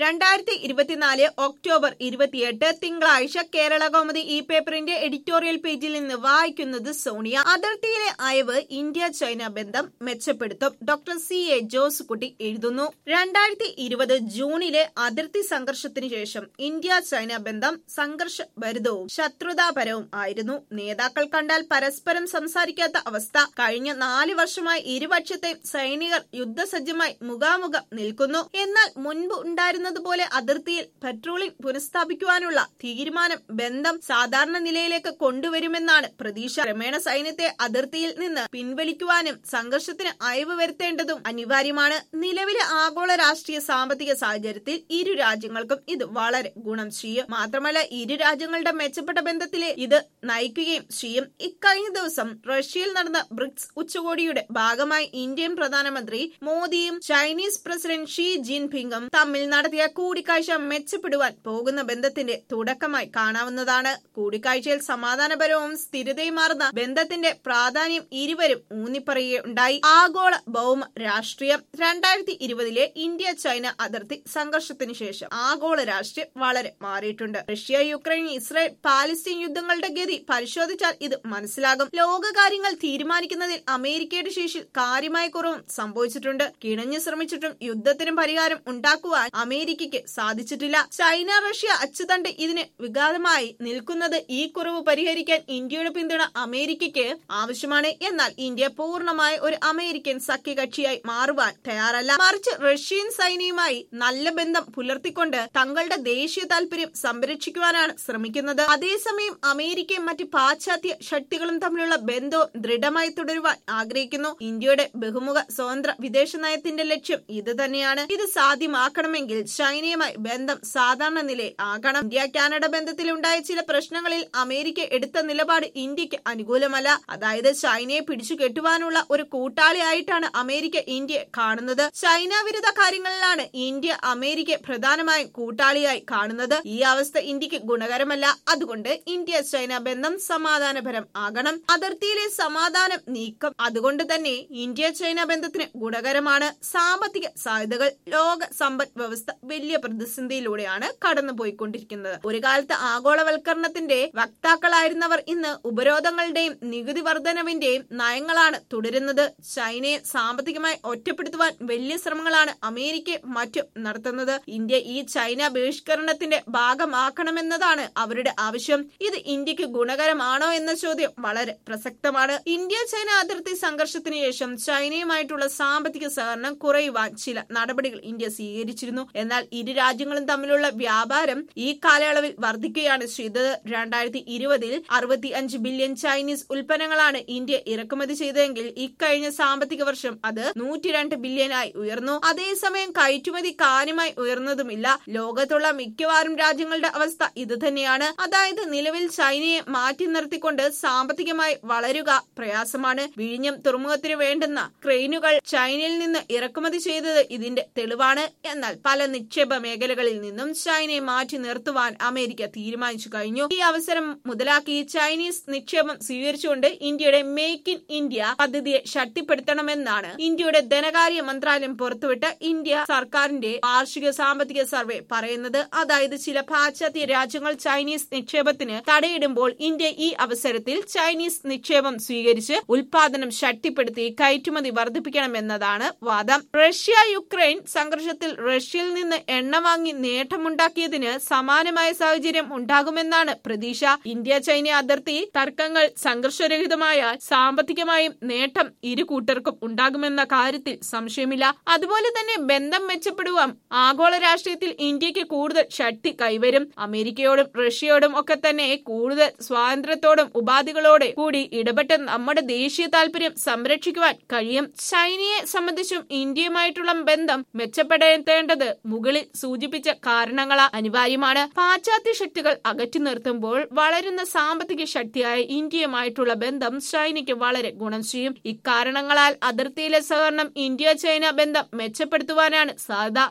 രണ്ടായിരത്തി ഇരുപത്തിനാല് ഒക്ടോബർ ഇരുപത്തിയെട്ട് തിങ്കളാഴ്ച കേരള കൗമുദി ഈ പേപ്പറിന്റെ എഡിറ്റോറിയൽ പേജിൽ നിന്ന് വായിക്കുന്നത് സോണിയ അതിർത്തിയിലെ അയവ് ഇന്ത്യ ചൈന ബന്ധം മെച്ചപ്പെടുത്തും ഡോക്ടർ സി എ ജോസുകുട്ടി എഴുതുന്നു രണ്ടായിരത്തി ഇരുപത് ജൂണിലെ അതിർത്തി സംഘർഷത്തിന് ശേഷം ഇന്ത്യ ചൈന ബന്ധം സംഘർഷഭരിതവും ശത്രുതാപരവും ആയിരുന്നു നേതാക്കൾ കണ്ടാൽ പരസ്പരം സംസാരിക്കാത്ത അവസ്ഥ കഴിഞ്ഞ നാല് വർഷമായി ഇരുപക്ഷത്തെ സൈനികർ യുദ്ധസജ്ജമായി മുഖാമുഖം നിൽക്കുന്നു എന്നാൽ മുൻപ് ഉണ്ടായിരുന്നതുപോലെ അതിർത്തിയിൽ പെട്രോളിംഗ് പുനഃസ്ഥാപിക്കുവാനുള്ള തീരുമാനം ബന്ധം സാധാരണ നിലയിലേക്ക് കൊണ്ടുവരുമെന്നാണ് പ്രതീക്ഷ ക്രമേണ സൈന്യത്തെ അതിർത്തിയിൽ നിന്ന് പിൻവലിക്കുവാനും സംഘർഷത്തിന് അയവ് വരുത്തേണ്ടതും അനിവാര്യമാണ് നിലവിലെ ആഗോള രാഷ്ട്രീയ സാമ്പത്തിക സാഹചര്യത്തിൽ ഇരു രാജ്യങ്ങൾക്കും ഇത് വളരെ ഗുണം ചെയ്യും മാത്രമല്ല ഇരു രാജ്യങ്ങളുടെ മെച്ചപ്പെട്ട ബന്ധത്തിലെ ഇത് നയിക്കുകയും ചെയ്യും ഇക്കഴിഞ്ഞ ദിവസം റഷ്യയിൽ നടന്ന ബ്രിക്സ് ഉച്ചകോടിയുടെ ഭാഗമായി ഇന്ത്യൻ പ്രധാനമന്ത്രി മോദിയും ചൈനീസ് പ്രസിഡന്റ് ഷീ ജിൻപിങ്ങും തമ്മിൽ നടത്തിയ കൂടിക്കാഴ്ച മെച്ചപ്പെടുവാൻ പോകുന്ന ബന്ധത്തിന്റെ തുടക്കമായി കാണാവുന്നതാണ് കൂടിക്കാഴ്ചയിൽ സമാധാനപരവും സ്ഥിരതയുമാർന്ന ബന്ധത്തിന്റെ പ്രാധാന്യം ഇരുവരും ഊന്നിപ്പറയുകയുണ്ടായി ആഗോള ഭൗമ രാഷ്ട്രീയം രണ്ടായിരത്തി ഇരുപതിലെ ഇന്ത്യ ചൈന അതിർത്തി സംഘർഷത്തിന് ശേഷം ആഗോള രാഷ്ട്രീയം വളരെ മാറിയിട്ടുണ്ട് റഷ്യ യുക്രൈൻ ഇസ്രായേൽ പാലസ്തീൻ യുദ്ധങ്ങളുടെ ഗതി പരിശോധിച്ചാൽ ഇത് മനസ്സിലാകും ലോകകാര്യങ്ങൾ തീരുമാനിക്കുന്നതിൽ അമേരിക്കയുടെ ശേഷിയിൽ കാര്യമായ കുറവും സംഭവിച്ചിട്ടുണ്ട് കിണഞ്ഞു ശ്രമിച്ചിട്ടും യുദ്ധത്തിന് പരിഹാരം ഉണ്ടാക്കുവാൻ അമേരിക്കയ്ക്ക് സാധിച്ചിട്ടില്ല ചൈന റഷ്യ അച്ചുതണ്ട് ഇതിന് വിഘാതമായി നിൽക്കുന്നത് ഈ കുറവ് പരിഹരിക്കാൻ ഇന്ത്യയുടെ പിന്തുണ അമേരിക്കയ്ക്ക് ആവശ്യമാണ് എന്നാൽ ഇന്ത്യ പൂർണ്ണമായ ഒരു അമേരിക്കൻ സഖ്യകക്ഷിയായി മാറുവാൻ തയ്യാറല്ല മറിച്ച് റഷ്യൻ സൈന്യവുമായി നല്ല ബന്ധം പുലർത്തിക്കൊണ്ട് തങ്ങളുടെ ദേശീയ താൽപര്യം സംരക്ഷിക്കുവാനാണ് ശ്രമിക്കുന്നത് അതേസമയം അമേരിക്കയും മറ്റ് പാശ്ചാത്യ ശക്തികളും തമ്മിലുള്ള ബന്ധവും ദൃഢമായി തുടരുവാൻ ആഗ്രഹിക്കുന്നു ഇന്ത്യയുടെ ബഹുമുഖ സ്വതന്ത്ര വിദേശ നയത്തിന്റെ ലക്ഷ്യം ഇത് തന്നെയാണ് ഇത് സാധ്യമാക്കണമെങ്കിൽ ചൈനയുമായി ബന്ധം സാധാരണ നിലയിൽ ആകണം ഇന്ത്യ കാനഡ ബന്ധത്തിൽ ഉണ്ടായ ചില പ്രശ്നങ്ങളിൽ അമേരിക്ക എടുത്ത നിലപാട് ഇന്ത്യക്ക് അനുകൂലമല്ല അതായത് ചൈനയെ പിടിച്ചു കെട്ടുവാനുള്ള ഒരു കൂട്ടാളിയായിട്ടാണ് അമേരിക്ക ഇന്ത്യയെ കാണുന്നത് ചൈന വിരുദ്ധ കാര്യങ്ങളിലാണ് ഇന്ത്യ അമേരിക്ക പ്രധാനമായും കൂട്ടാളിയായി കാണുന്നത് ഈ അവസ്ഥ ഇന്ത്യക്ക് ഗുണകരമല്ല അതുകൊണ്ട് ഇന്ത്യ ചൈന ബന്ധം സമാധാനപരം ആകണം അതിർത്തിയിലെ സമാധാനം നീക്കം അതുകൊണ്ട് തന്നെ ഇന്ത്യ ചൈന ബന്ധത്തിന് ഗുണകരമാണ് സാമ്പത്തിക സാധ്യതകൾ ലോക സമ്പദ് വ്യവസ്ഥ വലിയ പ്രതിസന്ധിയിലൂടെയാണ് കടന്നുപോയിക്കൊണ്ടിരിക്കുന്നത് ഒരു കാലത്ത് ആഗോളവൽക്കരണത്തിന്റെ വക്താക്കളായിരുന്നവർ ഇന്ന് ഉപരോധങ്ങളുടെയും നികുതി വർധനവിന്റെയും നയങ്ങളാണ് തുടരുന്നത് ചൈനയെ സാമ്പത്തികമായി ഒറ്റപ്പെടുത്തുവാൻ വലിയ ശ്രമങ്ങളാണ് അമേരിക്ക മറ്റും നടത്തുന്നത് ഇന്ത്യ ഈ ചൈന ബഹിഷ്കരണത്തിന്റെ ഭാഗമാക്കണമെന്നതാണ് അവരുടെ ആവശ്യം ഇത് ഇന്ത്യക്ക് ഗുണകരമാണോ എന്ന ചോദ്യം വളരെ പ്രസക്തമാണ് ഇന്ത്യ ചൈന അതിർത്തി സംഘർഷത്തിന് ശേഷം ചൈനയുമായിട്ടുള്ള സാമ്പത്തിക സഹകരണം കുറയുവാൻ ചില നടപടികൾ ഇന്ത്യ സ്വീകരിച്ചിരുന്നു എന്നാൽ ഇരു രാജ്യങ്ങളും തമ്മിലുള്ള വ്യാപാരം ഈ കാലയളവിൽ വർദ്ധിക്കുകയാണ് ചെയ്തത് രണ്ടായിരത്തി ഇരുപതിൽ അറുപത്തി അഞ്ച് ബില്യൺ ചൈനീസ് ഉൽപ്പന്നങ്ങളാണ് ഇന്ത്യ ഇറക്കുമതി ചെയ്തതെങ്കിൽ ഇക്കഴിഞ്ഞ സാമ്പത്തിക വർഷം അത് നൂറ്റിരണ്ട് ബില്യനായി ഉയർന്നു അതേസമയം കയറ്റുമതി കാര്യമായി ഉയർന്നതുമില്ല ലോകത്തുള്ള മിക്കവാറും രാജ്യങ്ങളുടെ അവസ്ഥ ഇത് തന്നെയാണ് അതായത് നിലവിൽ ചൈനയെ മാറ്റി നിർത്തിക്കൊണ്ട് സാമ്പത്തികമായി വളരുക പ്രയാസമാണ് വിഴിഞ്ഞം തുറമുഖത്തിന് വേണ്ടുന്ന ക്രെയിനുകൾ ചൈനയിൽ നിന്ന് ഇറക്കുമതി ചെയ്തത് ഇതിന്റെ തെളിവാണ് എന്നാൽ പല നിക്ഷേപ മേഖലകളിൽ നിന്നും ചൈനയെ മാറ്റി നിർത്തുവാൻ അമേരിക്ക തീരുമാനിച്ചു കഴിഞ്ഞു ഈ അവസരം മുതലാക്കി ചൈനീസ് നിക്ഷേപം സ്വീകരിച്ചുകൊണ്ട് ഇന്ത്യയുടെ മേക്ക് ഇൻ ഇന്ത്യ പദ്ധതിയെ ശക്തിപ്പെടുത്തണമെന്നാണ് ഇന്ത്യയുടെ ധനകാര്യ മന്ത്രാലയം പുറത്തുവിട്ട ഇന്ത്യ സർക്കാരിന്റെ വാർഷിക സാമ്പത്തിക സർവേ പറയുന്നത് അതായത് ചില പാശ്ചാത്യ രാജ്യങ്ങൾ ചൈനീസ് നിക്ഷേപത്തിന് തടയിടുമ്പോൾ ഇന്ത്യ ഈ അവസരത്തിൽ ചൈനീസ് നിക്ഷേപം സ്വീകരിച്ച് ഉൽപാദനം ശക്തിപ്പെടുത്തി കയറ്റുമതി വർദ്ധിപ്പിക്കണമെന്നതാണ് വാദം റഷ്യ യുക്രൈൻ സംഘർഷത്തിൽ റഷ്യയിൽ നിന്ന് എണ്ണ വാങ്ങി നേട്ടമുണ്ടാക്കിയതിന് സമാനമായ സാഹചര്യം ഉണ്ടാകുമെന്നാണ് പ്രതീക്ഷ ഇന്ത്യ ചൈന അതിർത്തി തർക്കങ്ങൾ സംഘർഷരഹിതമായ സാമ്പത്തികമായും നേട്ടം ഇരു കൂട്ടർക്കും ഉണ്ടാകുമെന്ന കാര്യത്തിൽ സംശയമില്ല അതുപോലെ തന്നെ ബന്ധം മെച്ചപ്പെടുവാൻ ആഗോള രാഷ്ട്രീയത്തിൽ ഇന്ത്യക്ക് കൂടുതൽ ശക്തി കൈവരും അമേരിക്കയോടും റഷ്യയോടും ഒക്കെ തന്നെ കൂടുതൽ സ്വാതന്ത്ര്യത്തോടും ഉപാധികളോടെ കൂടി ഇടപെട്ട് നമ്മുടെ ദേശീയ താല്പര്യം സംരക്ഷിക്കുവാൻ കഴിയും ചൈനയെ സംബന്ധിച്ചും ഇന്ത്യയുമായിട്ടുള്ള ബന്ധം മെച്ചപ്പെടുത്തേണ്ടത് മുകളിൽ സൂചിപ്പിച്ച കാരണങ്ങൾ അനിവാര്യമാണ് പാശ്ചാത്യ ശക്തികൾ അകറ്റി നിർത്തുമ്പോൾ വളരുന്ന സാമ്പത്തിക ശക്തിയായ ഇന്ത്യയുമായിട്ടുള്ള ബന്ധം ചൈനയ്ക്ക് വളരെ ഗുണം ചെയ്യും ഇക്കാരണങ്ങളാൽ അതിർത്തിയിലെ സഹകരണം ഇന്ത്യ ചൈന ബന്ധം മെച്ചപ്പെടുത്തുവാനാണ് സാധ്യത